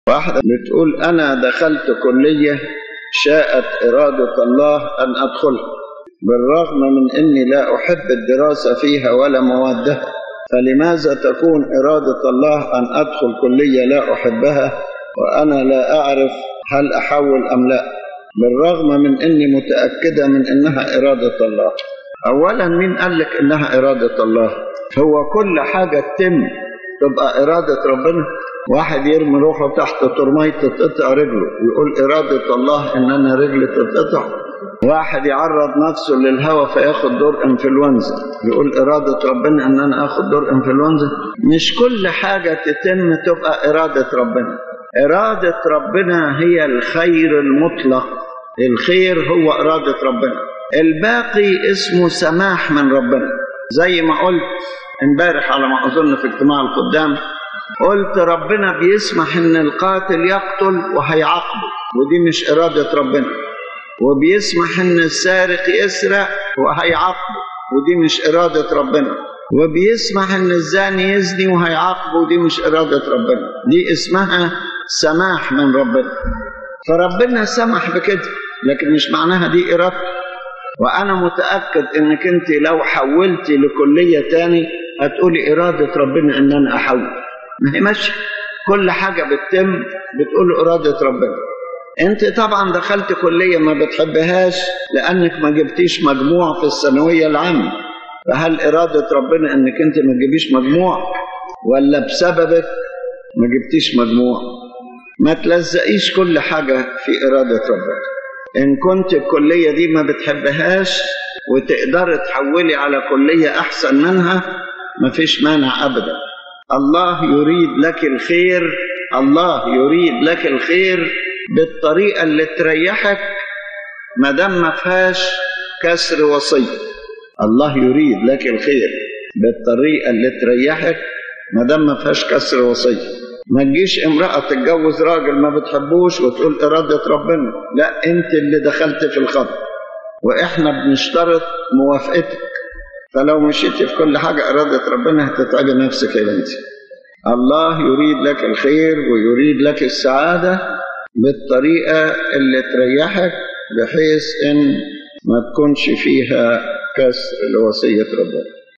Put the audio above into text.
واحدة بتقول أنا دخلت كلية شاءت إرادة الله أن أدخلها بالرغم من أني لا أحب الدراسة فيها ولا موادها فلماذا تكون إرادة الله أن أدخل كلية لا أحبها وأنا لا أعرف هل أحول أم لا بالرغم من أني متأكدة من أنها إرادة الله أولا مين قال لك إنها إرادة الله هو كل حاجة تتم تبقى إرادة ربنا واحد يرمي روحه تحت ترمية تتقطع رجله يقول إرادة الله إن أنا رجلي تتقطع واحد يعرض نفسه للهواء فياخد دور انفلونزا يقول إرادة ربنا إن أنا آخد دور انفلونزا مش كل حاجة تتم تبقى إرادة ربنا إرادة ربنا هي الخير المطلق الخير هو إرادة ربنا الباقي اسمه سماح من ربنا زي ما قلت امبارح على ما أظن في اجتماع القدام قلت ربنا بيسمح ان القاتل يقتل وهيعاقبه ودي مش إرادة ربنا وبيسمح ان السارق يسرق وهيعاقبه ودي مش إرادة ربنا وبيسمح ان الزاني يزني وهيعاقبه ودي مش إرادة ربنا دي اسمها سماح من ربنا فربنا سمح بكده لكن مش معناها دي إرادته وأنا متأكد إنك أنت لو حولت لكلية تاني هتقولي إرادة ربنا إن أنا أحول ما هي ماشية كل حاجة بتتم بتقول إرادة ربنا أنت طبعا دخلت كلية ما بتحبهاش لأنك ما جبتيش مجموع في الثانوية العامة فهل إرادة ربنا إنك أنت ما تجيبيش مجموع ولا بسببك ما جبتيش مجموع ما تلزقيش كل حاجة في إرادة ربنا إن كنت الكلية دي ما بتحبهاش وتقدر تحولي على كلية أحسن منها ما فيش مانع أبدا الله يريد لك الخير الله يريد لك الخير بالطريقة اللي تريحك ما دام ما فيهاش كسر وصية الله يريد لك الخير بالطريقة اللي تريحك ما دام ما فيهاش كسر وصية ما تجيش امرأة تتجوز راجل ما بتحبوش وتقول إرادة ربنا لا أنت اللي دخلت في الخط وإحنا بنشترط موافقتك فلو مشيتي في كل حاجة إرادة ربنا هتتعبي نفسك يا بنتي الله يريد لك الخير ويريد لك السعادة بالطريقة اللي تريحك بحيث إن ما تكونش فيها كسر لوصية ربنا